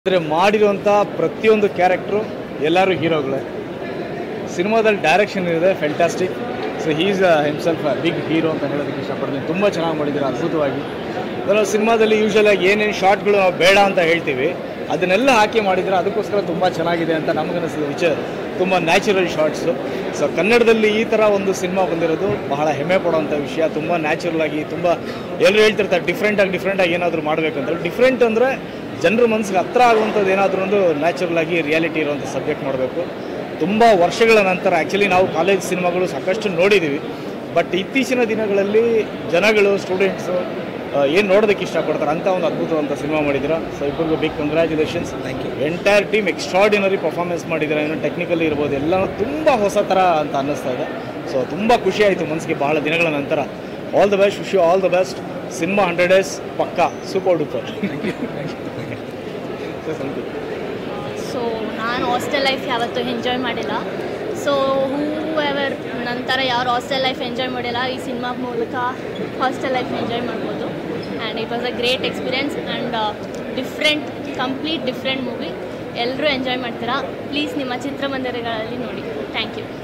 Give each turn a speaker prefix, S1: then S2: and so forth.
S1: ಅಂದರೆ ಮಾಡಿರುವಂಥ ಪ್ರತಿಯೊಂದು ಕ್ಯಾರೆಕ್ಟ್ರು ಎಲ್ಲರೂ ಹೀರೋಗಳೇ ಸಿನಿಮಾದಲ್ಲಿ ಡೈರೆಕ್ಷನ್ ಇದೆ fantastic so he's himself big hero ಅಂತ ಹೇಳೋದಕ್ಕೆ ಇಷ್ಟಪಡ್ತೀನಿ ತುಂಬ ಚೆನ್ನಾಗಿ ಮಾಡಿದ್ದಾರೆ ಅದ್ಭುತವಾಗಿ ಅದರಲ್ಲಿ ಸಿನಿಮಾದಲ್ಲಿ ಯೂಶಲ್ ಆಗಿ ಏನೇನು ಶಾರ್ಟ್ಗಳು ನಾವು ಬೇಡ ಅಂತ ಹೇಳ್ತೀವಿ ಅದನ್ನೆಲ್ಲ ಹಾಕಿ ಮಾಡಿದರೆ ಅದಕ್ಕೋಸ್ಕರ ತುಂಬ ಚೆನ್ನಾಗಿದೆ ಅಂತ ನಮಗನಿಸಿದ ವಿಚಾರ ತುಂಬ ನ್ಯಾಚುರಲ್ ಶಾರ್ಟ್ಸು ಸೊ ಕನ್ನಡದಲ್ಲಿ ಈ ಥರ ಒಂದು ಸಿನಿಮಾ ಬಂದಿರೋದು ಬಹಳ ಹೆಮ್ಮೆ ಪಡುವಂಥ ವಿಷಯ ತುಂಬ ನ್ಯಾಚುರಲ್ ಆಗಿ ತುಂಬ ಎಲ್ಲರೂ ಹೇಳ್ತಿರ್ತಾರೆ ಡಿಫ್ರೆಂಟಾಗಿ ಡಿಫ್ರೆಂಟಾಗಿ ಏನಾದರೂ ಮಾಡಬೇಕು ಅಂತ ಡಿಫ್ರೆಂಟ್ ಅಂದರೆ ಜನರ ಮನಸ್ಸಿಗೆ ಹತ್ರ ಆಗುವಂಥದ್ದು ಏನಾದರೂ ಒಂದು ನ್ಯಾಚುರಲ್ ಆಗಿ ರಿಯಾಲಿಟಿ ಇರುವಂಥ ಸಬ್ಜೆಕ್ಟ್ ಮಾಡಬೇಕು ತುಂಬ ವರ್ಷಗಳ ನಂತರ ಆ್ಯಕ್ಚುಲಿ ನಾವು ಕಾಲೇಜ್ ಸಿನಿಮಾಗಳು ಸಾಕಷ್ಟು ನೋಡಿದ್ದೀವಿ ಬಟ್ ಇತ್ತೀಚಿನ ದಿನಗಳಲ್ಲಿ ಜನಗಳು ಸ್ಟೂಡೆಂಟ್ಸು ಏನು ನೋಡೋದಕ್ಕೆ ಇಷ್ಟಪಡ್ತಾರೆ ಅಂತ ಒಂದು ಅದ್ಭುತವಂತ ಸಿನಿಮಾ ಮಾಡಿದ್ದೀರಾ ಸೊ ಇಬ್ಬರಿಗೂ big congratulations
S2: thank you
S1: entire team extraordinary performance ಮಾಡಿದ್ದಾರೆ ಏನೋ ಟೆಕ್ನಿಕಲ್ ಇರ್ಬೋದು ಎಲ್ಲನೂ ತುಂಬ ಹೊಸ ಥರ ಅಂತ ಅನ್ನಿಸ್ತಾ ಇದೆ ಸೊ ತುಂಬ ಖುಷಿ ಆಯಿತು ಮನಸ್ಸಿಗೆ ಭಾಳ ದಿನಗಳ ನಂತರ all the best wish you all the best cinema hundred days ಪಕ್ಕಾ ಸೂಪರ್ ಡೂಪರ್
S3: ಸೊ ನಾನು ಹಾಸ್ಟೆಲ್ ಲೈಫ್ ಯಾವತ್ತೂ ಎಂಜಾಯ್ ಮಾಡಿಲ್ಲ ಸೊ ಹೂ ಎವರ್ ನಂತರ ಯಾರು ಹಾಸ್ಟೆಲ್ ಲೈಫ್ ಎಂಜಾಯ್ ಮಾಡಿಲ್ಲ ಈ ಸಿನಿಮಾ ಮೂಲಕ ಹಾಸ್ಟೆಲ್ ಲೈಫ್ ಎಂಜಾಯ್ ಮಾಡ್ಬೋದು and it was a great experience and different complete different movie ಎಲ್ಲರೂ ಎಂಜಾಯ್ ಮಾಡ್ತೀರಾ ಪ್ಲೀಸ್ ನಿಮ್ಮ ಚಿತ್ರಮಂದಿರಗಳಲ್ಲಿ ನೋಡಿ ಥ್ಯಾಂಕ್ ಯು